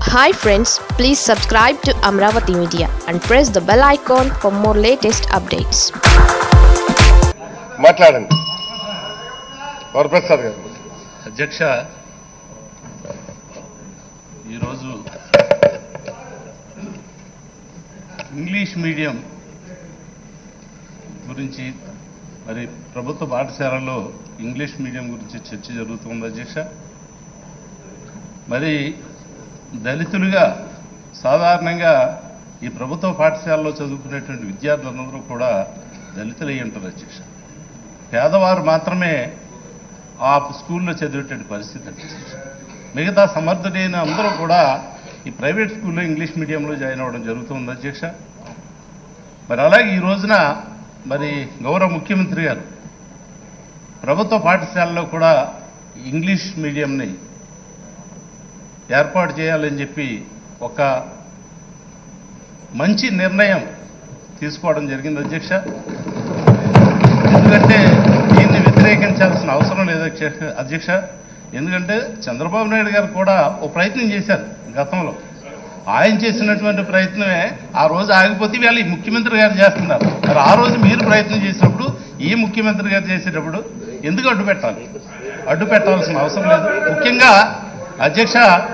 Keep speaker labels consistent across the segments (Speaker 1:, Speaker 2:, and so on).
Speaker 1: Hi friends please subscribe to Amaravati media and press the bell icon for more latest updates
Speaker 2: మాట్లాడండి వరప్రసాద్ గారు
Speaker 3: అధ్యక్ష ఈరోజు English medium గురించి మరి ప్రభుత్వ పాఠశాలలో ఇంగ్లీష్ మీడియం గురించి చర్చ జరుగుతుంది అధ్యక్ష మరి దళితులుగా సాధారణంగా ఈ ప్రభుత్వ పాఠశాలలో చదువుకునేటువంటి విద్యార్థులందరూ కూడా దళితులు అయి ఉంటారు అధ్యక్ష పేదవారు మాత్రమే ఆ స్కూల్లో చదివేటువంటి పరిస్థితి అధ్యక్ష మిగతా సమర్థుడైన అందరూ కూడా ఈ ప్రైవేట్ స్కూల్లో ఇంగ్లీష్ మీడియంలో జాయిన్ అవ్వడం జరుగుతుంది అధ్యక్ష మరి అలాగే ఈ రోజున మరి గౌరవ ముఖ్యమంత్రి గారు ప్రభుత్వ పాఠశాలలో కూడా ఇంగ్లీష్ మీడియంని ఏర్పాటు చేయాలని చెప్పి ఒక మంచి నిర్ణయం తీసుకోవడం జరిగింది అధ్యక్ష ఎందుకంటే దీన్ని వ్యతిరేకించాల్సిన అవసరం లేదు అధ్యక్ష- అధ్యక్ష ఎందుకంటే చంద్రబాబు నాయుడు గారు కూడా ఓ ప్రయత్నం చేశారు గతంలో ఆయన చేసినటువంటి ప్రయత్నమే ఆ రోజు ఆగిపోతే ఇవాళ ఈ ముఖ్యమంత్రి గారు చేస్తున్నారు మరి ఆ రోజు మీరు ప్రయత్నం చేసినప్పుడు ఈ ముఖ్యమంత్రి గారు చేసేటప్పుడు ఎందుకు అడ్డు పెట్టాలి అడ్డు పెట్టాల్సిన అవసరం లేదు ముఖ్యంగా అధ్యక్ష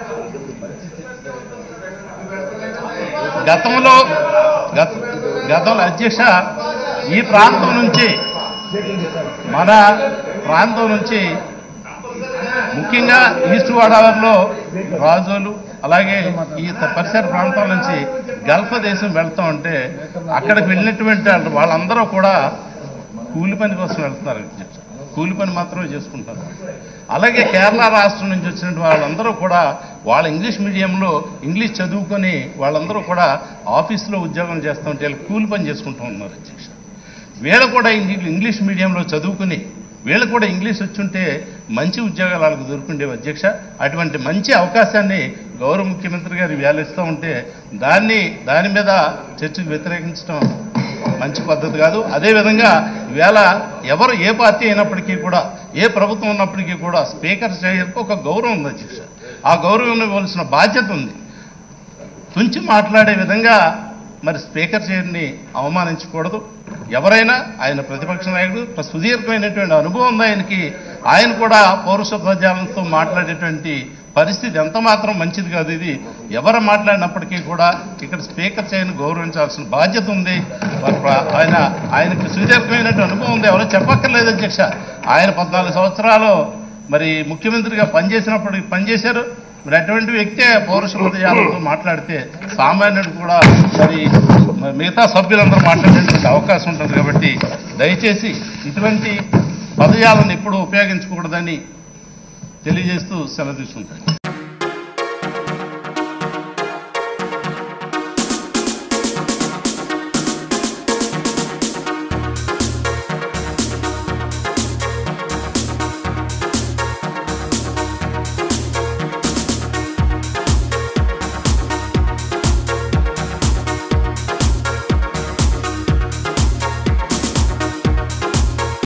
Speaker 3: గతంలో గత గతంలో అధ్యక్ష ఈ ప్రాంతం నుంచి మన ప్రాంతం నుంచి ముఖ్యంగా ఈస్ట్ గోదావరిలో రాజులు అలాగే ఈ త- పరిసర ప్రాంతాల నుంచి గల్ఫ్ దేశం వెళ్తా ఉంటే అక్కడికి వెళ్ళినటువంటి వాళ్ళు- వాళ్ళందరూ కూడా కూలి పని కోసం వెళ్తున్నారు అధ్యక్ష. కూలి పని మాత్రమే చేసుకుంటారు అలాగే కేరళ రాష్ట్రం నుంచి వచ్చిన వాళ్ళందరూ కూడా వాళ్ళ ఇంగ్లీష్ మీడియంలో ఇంగ్లీష్ చదువుకొని వాళ్ళందరూ కూడా ఆఫీసులో ఉద్యోగం చేస్తూ ఉంటే వీళ్ళు కూలి పని చేసుకుంటూ ఉన్నారు అధ్యక్ష వీళ్ళు కూడా ఇంగ్లీ- ఇంగ్లీష్ మీడియంలో చదువుకుని వీళ్ళు కూడా ఇంగ్లీష్ వచ్చుంటే మంచి ఉద్యోగాలు వాళ్ళకు దొరుకుండేవి అధ్యక్ష అటువంటి మంచి అవకాశాన్ని గౌరవ ముఖ్యమంత్రి గారు వేలిస్తూ ఉంటే దాన్ని దాని మీద చర్చకు వ్యతిరేకించడం మంచి పద్ధతి కాదు అదేవిధంగా ఈవేళ ఎవరు ఏ పార్టీ అయినప్పటికీ కూడా ఏ ప్రభుత్వం ఉన్నప్పటికీ కూడా స్పీకర్ చేయకు ఒక గౌరవం ఉంది అధ్యక్ష ఆ గౌరవం ఇవ్వాల్సిన బాధ్యత ఉంది తుంచి మాట్లాడే విధంగా మరి స్పీకర్ చైర్ని అవమానించకూడదు ఎవరైనా ఆయన ప్రతిపక్ష నాయకుడు ప్ర- సుదీర్ఘమైనటువంటి అనుభవం ఉంది ఆయనకి ఆయన కూడా పౌరుష ప్రజాలతో మాట్లాడేటువంటి పరిస్థితి ఎంత మాత్రం మంచిది కాదు ఇది ఎవరు మాట్లాడినప్పటికీ కూడా ఇక్కడ స్పీకర్ చైర్ని గౌరవించాల్సిన బాధ్యత ఉంది మరి ప్ర- ఆయన ఆయనకి సుదీర్ఘమైనటువంటి అనుభవం ఉంది ఎవరో చెప్పక్కర్లేదు అధ్యక్ష ఆయన పద్నాలుగు సంవత్సరాలు మరి ముఖ్యమంత్రిగా పనిచేసినప్పుడు పనిచేశారు మరి అటువంటి వ్యక్తే పౌరుష హృదయాలతో మాట్లాడితే సామాన్యుడు కూడా మరి మరి మిగతా సభ్యులందరూ మాట్లాడేటువంటి అవకాశం ఉంటుంది కాబట్టి దయచేసి ఇటువంటి పదజాలను ఎప్పుడూ ఉపయోగించకూడదని తెలియజేస్తూ సెలవు తీసుకుంటాను